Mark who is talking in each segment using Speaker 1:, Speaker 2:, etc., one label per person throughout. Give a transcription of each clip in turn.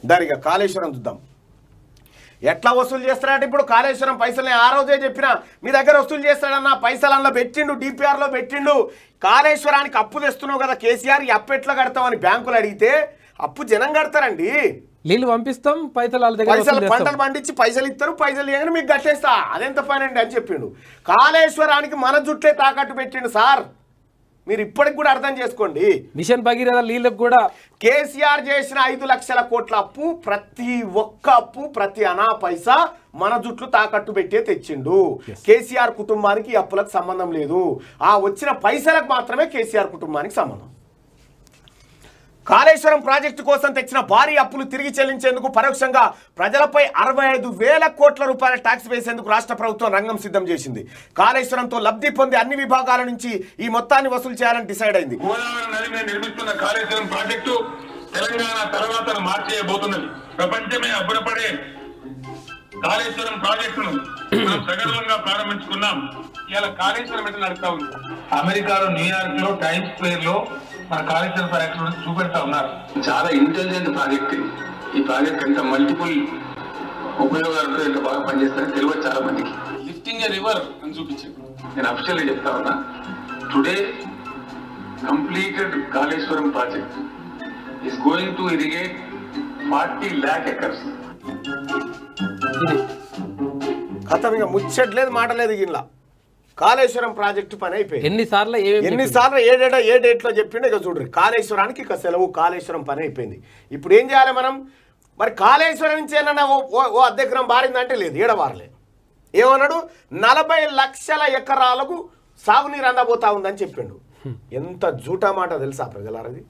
Speaker 1: దానిగా కాళేశ్వరం చూద్దాం ఎట్లా వసూలు చేస్తాడంటే ఇప్పుడు కాళేశ్వరం పైసలు నేను ఆ రోజే చెప్పిన మీ దగ్గర వసూలు చేస్తాడన్న పైసలు అందులో పెట్టిండు డిపిఆర్లో పెట్టిండు కాళేశ్వరానికి అప్పు తెస్తున్నావు కదా కేసీఆర్ ఈ అప్పు ఎట్లా కడతామని బ్యాంకులు అడిగితే అప్పు జనం కడతారండి
Speaker 2: నీళ్ళు పంపిస్తాం పైసలు వాళ్ళ దగ్గర
Speaker 1: పైసలు
Speaker 2: వసూలు చేస్తాం.
Speaker 1: పంటలు పండించి పైసలు ఇస్తారు పైసలు ఇవ్వగానే మీకు కట్టేస్తా అదెంత పని అండి అని చెప్పిండు కాళేశ్వరానికి మన జుట్లే తాకట్టు పెట్టిండు సార్ మీరు ఇప్పటికి కూడా అర్థం చేసుకోండి
Speaker 2: మిషన్ భగీరథ నీళ్ళకు కూడా
Speaker 1: కేసీఆర్ చేసిన ఐదు లక్షల కోట్ల అప్పు ప్రతి ఒక్క అప్పు ప్రతి అనా పైసా మన జుట్లు తాకట్టు పెట్టే తెచ్చిండు కేసీఆర్ కుటుంబానికి ఈ అప్పులకు సంబంధం లేదు ఆ వచ్చిన పైసలకు మాత్రమే కేసీఆర్ కుటుంబానికి సంబంధం కాళేశ్వరం ప్రాజెక్టు కోసం తెచ్చిన భారీ అప్పులు తిరిగి చెల్లించేందుకు పరోక్షంగా ప్రజలపై అరవై ఐదు వేల కోట్ల రూపాయల ట్యాక్స్ వేసేందుకు రాష్ట్ర ప్రభుత్వం రంగం సిద్ధం చేసింది కాళేశ్వరంతో లబ్ధి పొందే అన్ని విభాగాల నుంచి ఈ మొత్తాన్ని వసూలు చేయాలని డిసైడ్ అయింది
Speaker 3: గోదావరి నది మీద నిర్మిస్తున్న కాళేశ్వరం ప్రాజెక్టు తెలంగాణ తర్వాత మార్చేయబోతున్నది ప్రపంచమే అబ్బురపడే కాళేశ్వరం ప్రాజెక్టును మనం సగర్వంగా ప్రారంభించుకున్నాం ఇవాళ కాళేశ్వరం ఎట్లా నడుస్తా ఉంది అమెరికాలో న్యూయార్క్ లో టైమ్ స్క్వేర్ లో మన కాళేశ్వరం ప్రాజెక్టు చూపెడతా ఉన్నారు
Speaker 4: చాలా ఇంటెలిజెంట్ ప్రాజెక్ట్ ఇది ఈ ప్రాజెక్ట్ ఎంత మల్టిపుల్ ఉపయోగాలతో ఎంత బాగా పనిచేస్తారని తెలియదు చాలా మందికి
Speaker 3: లిఫ్టింగ్ ఎ రివర్ అని చూపించారు
Speaker 4: నేను అఫిషియల్ గా చెప్తా ఉన్నా today completed Kaleshwaram project is going to irrigate forty lakh acres
Speaker 2: ఇది
Speaker 1: కథం ఇక ముచ్చట్లేదు మాట లేదు గిట్లా కాళేశ్వరం ప్రాజెక్టు పని అయిపోయింది
Speaker 2: ఎన్నిసార్లు ఏమేమి
Speaker 1: ఎన్నిసార్లు ఏ డేటా ఏ డేట్లో చెప్పిండో ఇక చూడ్రి కాళేశ్వరానికి ఇక సెలవు కాళేశ్వరం పని అయిపోయింది ఇప్పుడు ఏం చేయాలి మనం మరి కాళేశ్వరం నుంచి ఏమన్నా ఓ ఓ- ఓ అద్దెకరం బారిందంటే లేదు ఏడవారలే ఏమన్నాడు నలభై లక్షల ఎకరాలకు సాగునీరు అందబోతా ఉందని చెప్పిండు ఎంత జూటా మాట తెలుసా ప్రజలారది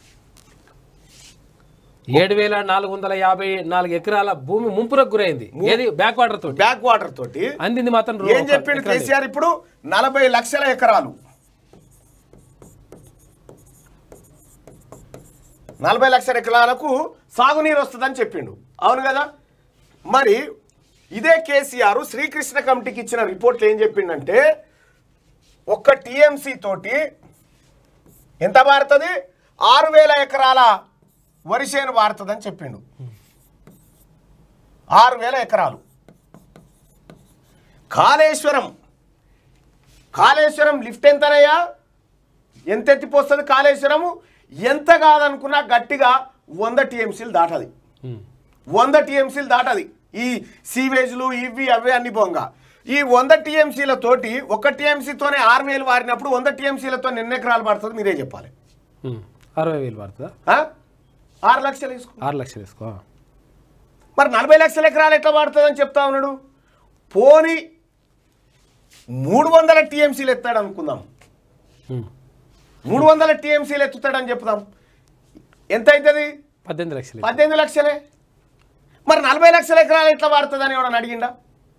Speaker 2: ఏడు వేల నాలుగు వందల యాభై నాలుగు ఎకరాల భూమి ముంపురకు గురైంది ఏది బ్యాక్ వాటర్ తోటి
Speaker 1: బ్యాక్ వాటర్ తోటి
Speaker 2: అందింది మాత్రం రూ-
Speaker 1: ఏం చెప్పిండు
Speaker 2: ఎకరానికి.
Speaker 1: కేసీఆర్ ఇప్పుడు నలభై లక్షల ఎకరాలు నలభై లక్షల ఎకరాలకు సాగునీరు వస్తుందని చెప్పిండు అవును కదా మరి ఇదే కేసీఆర్ శ్రీకృష్ణ కమిటీకి ఇచ్చిన రిపోర్ట్లు ఏం చెప్పిండంటే ఒక్క టీఎంసీ తోటి ఎంత మారుతుంది ఆరు వేల ఎకరాల వరి చేను మారుతుందని చెప్పిండు ఆరు వేల ఎకరాలు కాళేశ్వరం కాళేశ్వరం లిఫ్ట్ ఎంతనయ్యా ఎంత ఎత్తిపోస్తుంది కాళేశ్వరము ఎంత కాదనుకున్నా గట్టిగా వంద టీఎంసీలు దాటది
Speaker 2: ఉమ్.
Speaker 1: వంద టీఎంసీలు దాటది ఈ సీవేజ్లు ఇవి అవి అన్ని పోంగా ఈ వంద టీఎంసీల తోటి ఒక టీఎంసీతోనే ఆరు వేలు వారినప్పుడు వంద టీఎంసీలతో ఎన్ని ఎకరాలు పడుతుంది మీరే చెప్పాలి
Speaker 2: ఉమ్. అరవై వేలు పడుతుందా
Speaker 1: ఆ? ఆరు లక్షలు వేసుకో
Speaker 2: ఆరు లక్షలు వేసుకో
Speaker 1: మరి నలభై లక్షల ఎకరాలు ఎట్లా పడుతుందని చెప్తా ఉన్నాడు పోని మూడు వందల టీఎంసీలు ఎత్తాడు అనుకుందాం
Speaker 2: ఉమ్.
Speaker 1: మూడు వందల టీఎంసీలు ఎత్తుతాడని చెప్తాం ఎంత అవుతుంది
Speaker 2: పద్దెనిమిది లక్షలు
Speaker 1: పద్దెనిమిది లక్షలే మరి నలభై లక్షల ఎకరాలు ఎట్లా వాడుతుందని ఎవడని అడిగిండా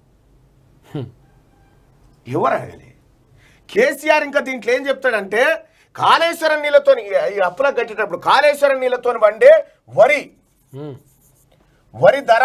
Speaker 1: ఎవరు అడగలే కేసీఆర్ ఇంకా దీంట్లో ఏం చెప్తాడంటే కాళేశ్వరం నీళ్ళతో ఈ అప్పులకు కట్టేటప్పుడు కాళేశ్వరం నీళ్ళతో వండే వరి
Speaker 2: ఉమ్.
Speaker 1: వరి ధర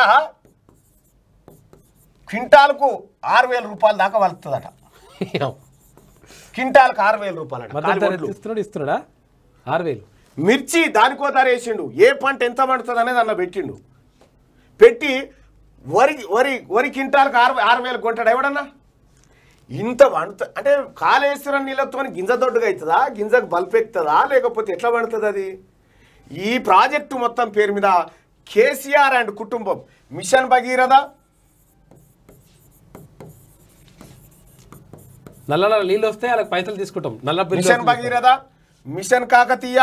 Speaker 1: క్వింటాల్కు ఆరు వేల రూపాయల దాకా వలుతుందట క్వింటాల్కి ఆరు వేల రూపాయలట
Speaker 2: మద్దతు ధర
Speaker 1: కాలిగొడ్లు.
Speaker 2: ఎంత ఇస్తున్నాడు ఇస్తున్నాడా ఆరు వేలు
Speaker 1: మిర్చి దానికో ధర వేసిండు ఏ పంట ఎంత పడుతుంది అనేది అన్న పెట్టిండు పెట్టి వరి వరి వరి క్వింటాల్కి ఆరు ఆరు వేలు కొంటాడు ఎవడన్నా ఇంత వండుత అంటే కాళేశ్వరం నీళ్ళతో గింజ దొడ్డుగా అవుతుందా గింజకు బల్పెక్కుతుందా లేకపోతే ఎట్లా పండుతుంది అది ఈ ప్రాజెక్టు మొత్తం పేరు మీద కేసీఆర్ అండ్ కుటుంబం మిషన్ భగీరథ
Speaker 2: నల్ల నల్ల నీళ్ళు వస్తే వాళ్ళకి పైసలు తీసుకుంటాం నల్ల బిల్లు
Speaker 1: మిషన్
Speaker 2: వస్తుంది.
Speaker 1: భగీరథ మిషన్ కాకతీయ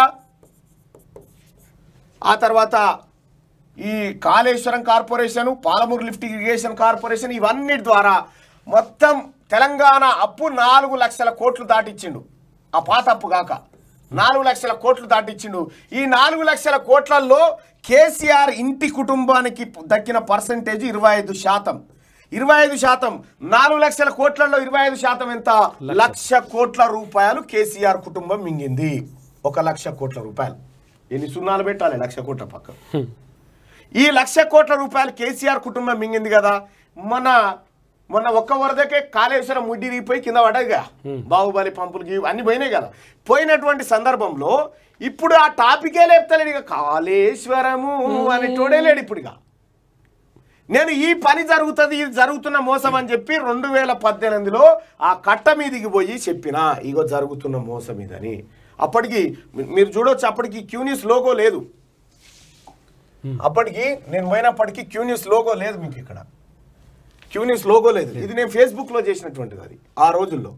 Speaker 1: ఆ తర్వాత ఈ Kaleshwaram corporation Palamuru lift irrigation corporation ఇవన్నిటి ద్వారా మొత్తం తెలంగాణ అప్పు నాలుగు లక్షల కోట్లు దాటిచ్చిండు ఆ పాత అప్పు కాక నాలుగు లక్షల కోట్లు దాటిచ్చిండు ఈ నాలుగు లక్షల కోట్లలో కేసీఆర్ ఇంటి కుటుంబానికి దక్కిన పర్సంటేజ్ ఇరవై ఐదు శాతం ఇరవై ఐదు శాతం నాలుగు లక్షల కోట్లలో ఇరవై ఐదు శాతం ఎంత లక్ష కోట్ల రూపాయలు కేసీఆర్ కుటుంబం మింగింది ఒక లక్ష కోట్ల రూపాయలు ఎన్ని సున్నాలు పెట్టాలి లక్ష కోట్ల పక్క ఈ లక్ష కోట్ల రూపాయలు కేసీఆర్ కుటుంబం మింగింది కదా మన మొన్న ఒక్క వరదకే కాళేశ్వరం ముడ్డిరిగిపోయి కింద పడ్డదిగా బాహుబలి పంపులకి అన్ని పోయినాయి కదా పోయినటువంటి సందర్భంలో ఇప్పుడు ఆ టాపికే లేపుతలేడు ఇక కాళేశ్వరము అని లేడు ఇప్పుడు ఇక నేను ఈ పని జరుగుతుంది ఇది జరుగుతున్న మోసం అని చెప్పి రెండు వేల పద్దెనిమిదిలో ఆ కట్ట మీదికి పోయి చెప్పిన ఇగో జరుగుతున్న మోసం ఇదని అప్పటికి మీ- మీరు చూడొచ్చు అప్పటికి క్యూనిస్ లోగో లేదు అప్పటికి నేను పోయినప్పటికీ క్యూనిస్ లోగో లేదు మీకు ఇక్కడ క్యూనిస్ లోగో లేదు ఇది నేను ఫేస్బుక్లో చేసినటువంటిది అది ఆ రోజుల్లో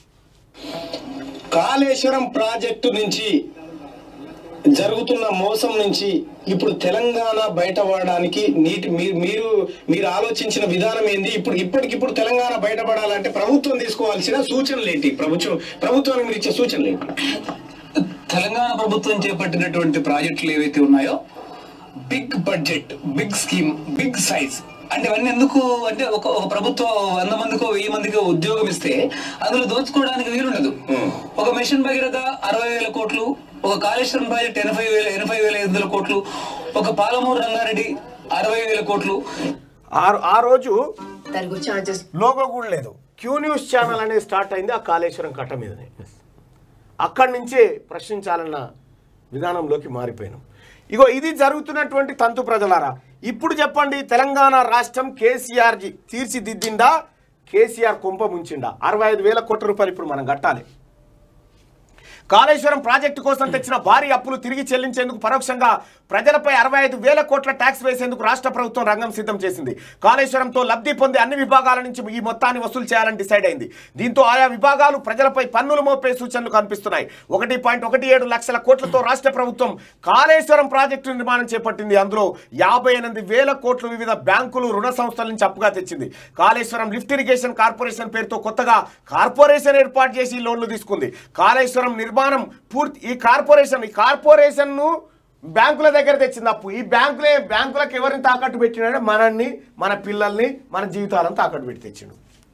Speaker 5: కాళేశ్వరం ప్రాజెక్టు నుంచి జరుగుతున్న మోసం నుంచి ఇప్పుడు తెలంగాణ బయటపడడానికి నీటి మీరు మీరు మీరు ఆలోచించిన విధానం ఏంది ఇప్పుడు ఇప్పటికిప్పుడు తెలంగాణ బయటపడాలంటే ప్రభుత్వం తీసుకోవాల్సిన సూచనలు ఏంటి ప్రభుత్వం ప్రభుత్వానికి మీరు ఇచ్చే సూచనలు ఏంటి
Speaker 6: తెలంగాణ ప్రభుత్వం చేపట్టినటువంటి ప్రాజెక్టులు ఏవైతే ఉన్నాయో big budget big scheme big size అంటే ఇవన్నీ ఎందుకు అంటే ఒక ఒక ప్రభుత్వం వంద మందికో వెయ్యి మందికో ఉద్యోగం ఇస్తే అందులో దోచుకోవడానికి వీలుండదు ఒక మిషన్ భగీరథ అరవై వేల కోట్లు ఒక కాళేశ్వరం ప్రాజెక్ట్ ఎనభై వేల ఎనభై వేల ఐదు వందల కోట్లు ఒక పాలమూరు రంగారెడ్డి అరవై వేల కోట్లు
Speaker 1: ఆ ఆ రోజు
Speaker 7: దానికి ఛార్జెస్
Speaker 1: లోగో కూడా లేదు క్యూ న్యూస్ ఛానల్ అనేది స్టార్ట్ అయింది ఆ కాళేశ్వరం కట్ట మీదనే అక్కడి నుంచే ప్రశ్నించాలన్న విధానంలోకి మారిపోయినాం ఇగో ఇది జరుగుతున్నటువంటి తంతు ప్రజలారా ఇప్పుడు చెప్పండి తెలంగాణ రాష్ట్రం కేసీఆర్ జీ తీర్చిదిద్దిందా కేసీఆర్ కుంప ముంచిండా అరవై ఐదు వేల కోట్ల రూపాయలు ఇప్పుడు మనం కట్టాలి కాళేశ్వరం ప్రాజెక్టు కోసం తెచ్చిన భారీ అప్పులు తిరిగి చెల్లించేందుకు పరోక్షంగా ప్రజలపై అరవై ఐదు వేల కోట్ల ట్యాక్స్ వేసేందుకు రాష్ట్ర ప్రభుత్వం రంగం సిద్ధం చేసింది కాళేశ్వరంతో లబ్ధి పొందే అన్ని విభాగాల నుంచి ఈ మొత్తాన్ని వసూలు చేయాలని డిసైడ్ అయింది దీంతో ఆయా విభాగాలు ప్రజలపై పన్నులు మోపే సూచనలు కనిపిస్తున్నాయి ఒకటి పాయింట్ ఒకటి ఏడు లక్షల కోట్లతో రాష్ట్ర ప్రభుత్వం కాళేశ్వరం ప్రాజెక్టు నిర్మాణం చేపట్టింది అందులో యాభై ఎనిమిది వేల కోట్లు వివిధ బ్యాంకులు రుణ సంస్థల నుంచి అప్పుగా తెచ్చింది కాళేశ్వరం లిఫ్ట్ ఇరిగేషన్ కార్పొరేషన్ పేరుతో కొత్తగా కార్పొరేషన్ ఏర్పాటు చేసి ఈ లోన్లు తీసుకుంది కాళేశ్వరం నిర్మాణం పూర్తి ఈ కార్పొరేషన్ ఈ కార్పొరేషన్ ను బ్యాంకుల దగ్గర తెచ్చింది అప్పు ఈ బ్యాంకులే బ్యాంకులకు ఎవరిని తాకట్టు పెట్టినాడే మనల్ని మన పిల్లల్ని మన జీవితాలను తాకట్టు పెట్టి తెచ్చిండు